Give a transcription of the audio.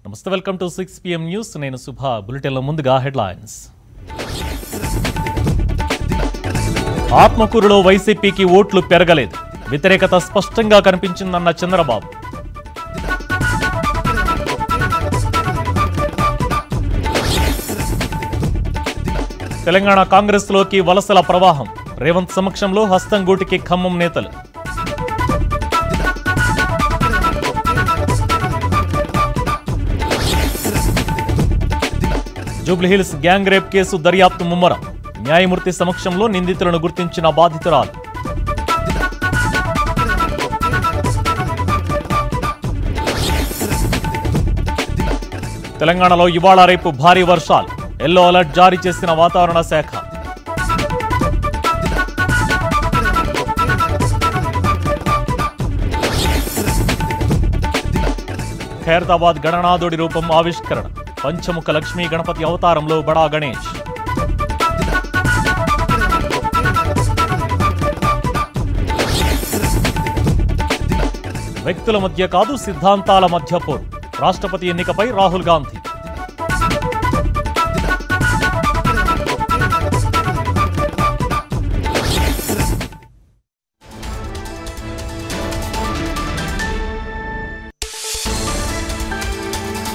నమస్తే welcome to six PM news నేను సుభా బులెటిన్లో ముందుగా హెడ్లైన్స్ ఆత్మకూరులో వైసీపీకి ఓట్లు పెరగలేదు వ్యతిరేకత స్పష్టంగా కనిపించిందన్న చంద్రబాబు తెలంగాణ కాంగ్రెస్లోకి వలసల ప్రవాహం రేవంత్ సమక్షంలో హస్తంగూటికి ఖమ్మం నేతలు జూబ్లీహిల్స్ గ్యాంగ్ రేప్ కేసు దర్యాప్తు ముమ్మరం న్యాయమూర్తి సమక్షంలో నిందితులను గుర్తించిన బాధితురాలు తెలంగాణలో ఇవాళ రేపు భారీ వర్షాలు ఎల్లో అలర్ట్ జారీ చేసిన వాతావరణ శాఖ ఖైరతాబాద్ గణనాథుడి రూపం ఆవిష్కరణ పంచముఖ లక్ష్మీ గణపతి అవతారంలో బడా గణేష్ వ్యక్తుల మధ్య కాదు సిద్ధాంతాల మధ్య పోరు రాష్ట్రపతి ఎన్నికపై రాహుల్ గాంధీ